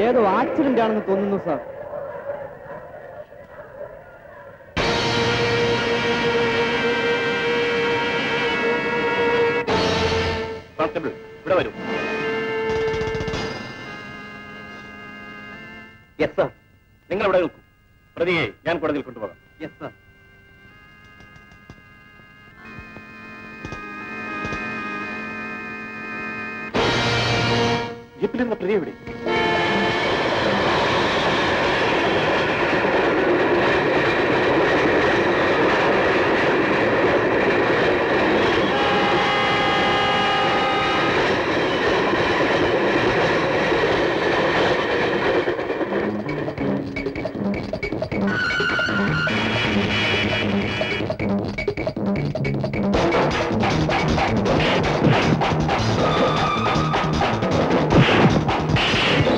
ഏതോ ആക്സിഡന്റ് ആണെന്ന് തോന്നുന്നു സാർ കോൺസ്റ്റബിൾ ഇവിടെ വരൂ യെസ് സർ നിങ്ങൾ ഇവിടെ നിൽക്കൂ പ്രതിയെ ഞാൻ കോടതിയിൽ കൊണ്ടുപോകാം യെസ് സാർ ജീപ്പിൽ നിന്ന് പ്രതി എവിടെ ആ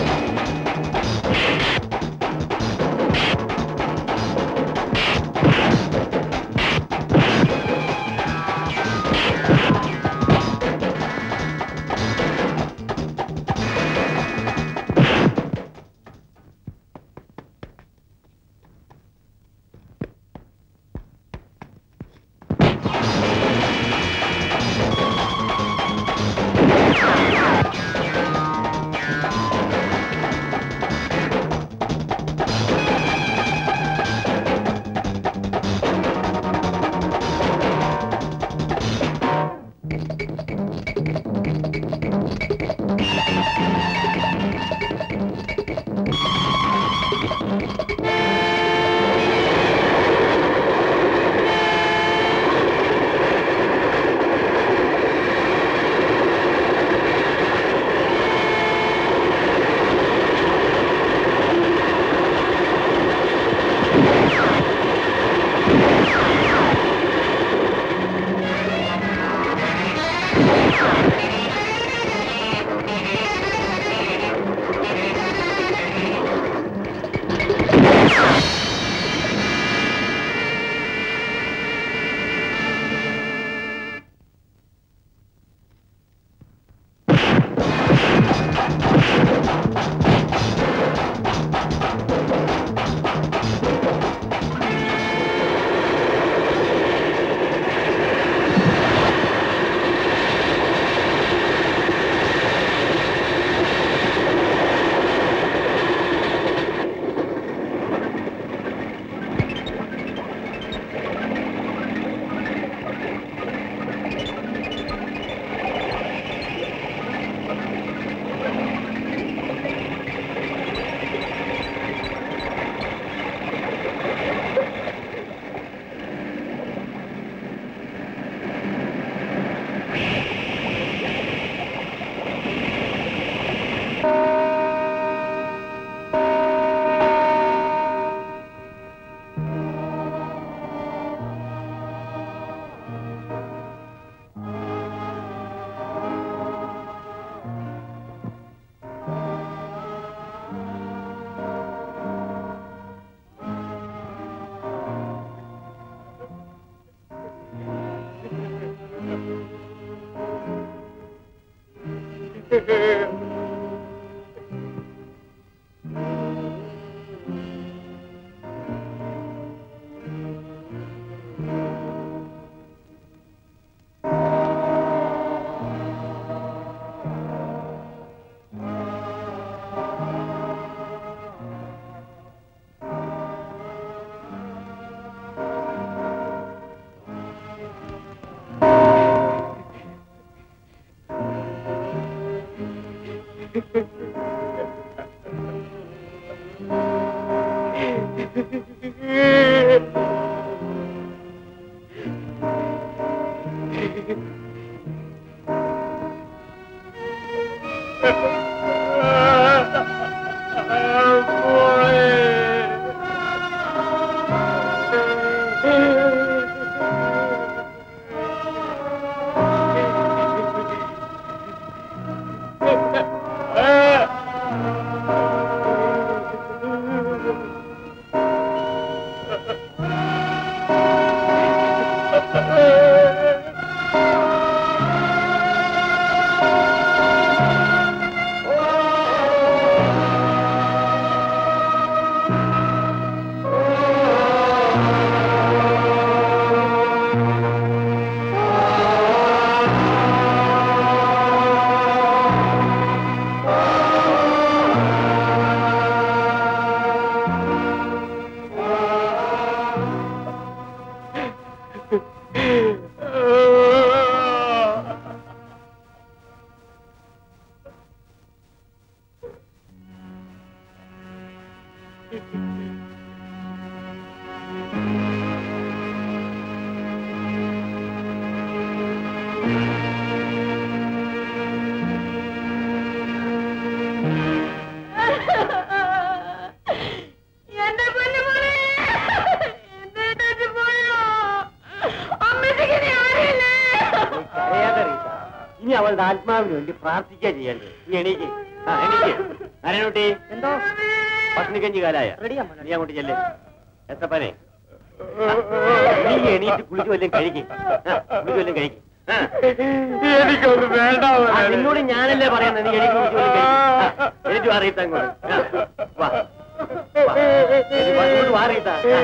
അവളുടെ ആത്മാവിന് വേണ്ടി പ്രാർത്ഥിക്കുക ചെയ്യേണ്ടത് നീ എണീക്ക് ആ എണീക്ക് നാരായണകുട്ടി എന്തോ ഭക്ഷണിക്കഞ്ചി കാലായ റെഡിയാ മോനെ. നീ അങ്ങോട്ട് ചെല്ലേ എത്തപ്പനെ നീ എണീറ്റ് കുളിച്ചു വല്ലതും കഴിക്കും കുളിച്ചു വല്ലതും കഴിക്കും എനിക്കൊന്നും വേണ്ട നിന്നോട് ഞാനല്ലേ പറയുന്നത് നീ എണീറ്റ് കുളിച്ചു വല്ലതും കഴിക്കും എനിക്ക് അറിയിത്ത അങ്ങോട്ട് ആ, വാ വാ. എണീറ്റ് വാ, ഇങ്ങോട്ട് വാ റീത്ത. ആ.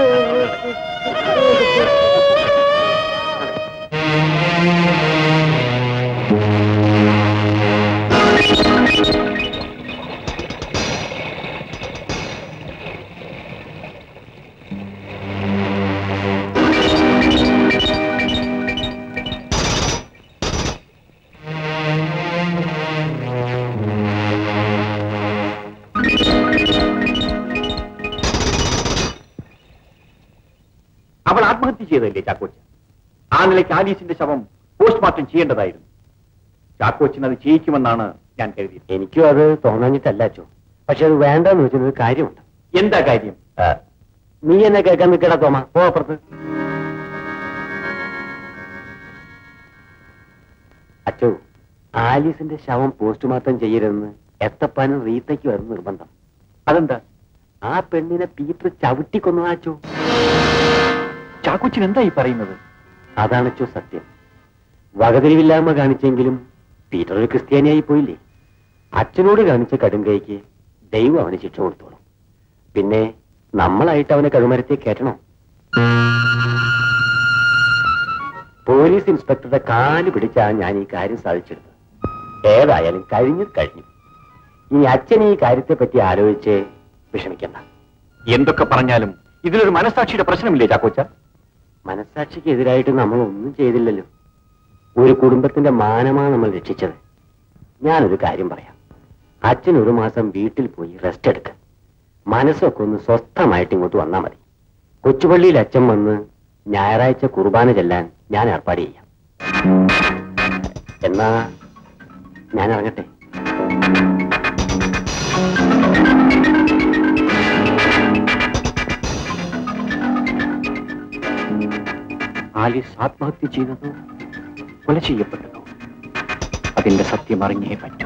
അവൾ ആത്മഹത്യ ചെയ്തല്ലേ ചാക്കോച്ച ആ നിലയ്ക്ക് ആലീസിന്റെ ശവം പോസ്റ്റ്മോർട്ടം ചെയ്യേണ്ടതായിരുന്നു ചാക്കോച്ചൻ അത് ചെയ്യിക്കുമെന്നാണ് ഞാൻ കരുതിയത് എനിക്കും അത് തോന്നാഞ്ഞിട്ടല്ല അച്ചോ പക്ഷെ അത് വേണ്ടെന്ന് വെച്ചൊരു കാര്യമുണ്ട് എന്താ കാര്യം ആ, നീ എന്നെ കേൾക്കാൻ നിൽക്കടാ തോമ പോ അപ്പുറത്ത് അച്ചോ ആലീസിന്റെ ശവം പോസ്റ്റ്മോർട്ടം ചെയ്യരുതെന്ന് എത്തപ്പാനും റീത്തയ്ക്കും അത് നിർബന്ധം അതെന്താ ആ പെണ്ണിനെ പീറ്റർ ചവിട്ടിക്കൊന്നു അച്ചോ ചാക്കോച്ചൻ എന്താ ഈ പറയുന്നത് അതാണച്ചോ സത്യം വകതിരിവില്ലായ്മ കാണിച്ചെങ്കിലും പീറ്റർ ഒരു ക്രിസ്ത്യാനിയായി പോയില്ലേ അച്ഛനോട് കാണിച്ച കടുങ്കൈക്ക് ദൈവം അവന് ശിക്ഷ കൊടുത്തോളും പിന്നെ നമ്മളായിട്ട് അവനെ കഴുമരത്തെ കയറ്റണോ പോലീസ് ഇൻസ്പെക്ടറുടെ കാല് പിടിച്ചാ ഞാൻ ഈ കാര്യം സാധിച്ചെടുത്തത് ഏതായാലും കഴിഞ്ഞു കഴിഞ്ഞു ഇനി അച്ഛൻ ഈ കാര്യത്തെ പറ്റി ആലോചിച്ച് വിഷമിക്കണ്ട എന്തൊക്കെ പറഞ്ഞാലും ഇതിലൊരു മനസാക്ഷിയുടെ പ്രശ്നമില്ലേ ചാക്കോച്ച മനസാക്ഷിക്ക് എതിരായിട്ട് നമ്മൾ ഒന്നും ചെയ്തില്ലല്ലോ ഒരു കുടുംബത്തിന്റെ മാനമാണ് നമ്മൾ രക്ഷിച്ചത് ഞാനൊരു കാര്യം പറയാം അച്ഛൻ ഒരു മാസം വീട്ടിൽ പോയി റെസ്റ്റ് എടുക്ക മനസ്സൊക്കെ ഒന്ന് സ്വസ്ഥമായിട്ട് ഇങ്ങോട്ട് വന്നാൽ മതി കൊച്ചുപള്ളിയിൽ അച്ഛൻ വന്ന് ഞായറാഴ്ച കുർബാന ചെല്ലാൻ ഞാൻ ഏർപ്പാട് ചെയ്യാം എന്നാ ഞാൻ ഇറങ്ങട്ടെ ആലീസ് ആത്മഹത്യ ചെയ്തതോ കൊല ചെയ്യപ്പെട്ടതോ അതിന്റെ സത്യം അറിഞ്ഞേ പറ്റൂ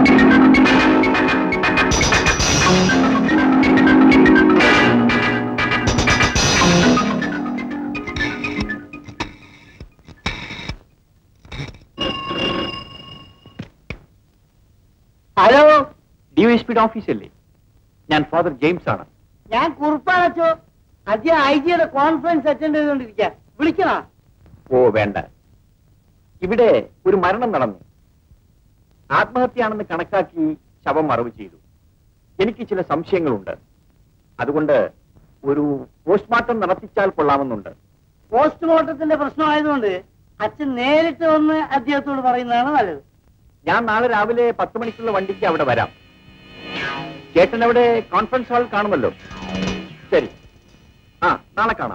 ഹലോ ഡിവൈഎസ്പിയുടെ ഓഫീസല്ലേ ഞാൻ ഫാദർ ജെയിംസ് ആണ് ഞാൻ കുറിപ്പാണച്ചോ അദ്ദേഹം ഐ ജിയുടെ കോൺഫറൻസ് അറ്റൻഡ് ചെയ്തുകൊണ്ടിരിക്കുക വിളിക്കണ ഓ വേണ്ട ഇവിടെ ഒരു മരണം നടന്നു ആത്മഹത്യയാണെന്ന് കണക്കാക്കി ശവം മറവ് ചെയ്തു എനിക്ക് ചില സംശയങ്ങളുണ്ട് അതുകൊണ്ട് ഒരു പോസ്റ്റ്മോർട്ടം നടത്തിച്ചാൽ കൊള്ളാമെന്നുണ്ട് പോസ്റ്റ്മോർട്ടത്തിന്റെ പ്രശ്നമായതുകൊണ്ട് അച്ഛൻ നേരിട്ട് വന്ന് അദ്ദേഹത്തോട് പറയുന്നതാണ് നല്ലത് ഞാൻ നാളെ രാവിലെ പത്ത് മണിക്കുള്ള വണ്ടിക്ക് അവിടെ വരാം ചേട്ടൻ അവിടെ കോൺഫറൻസ് ഹാൾ കാണുമല്ലോ ശരി ആ നാളെ കാണാം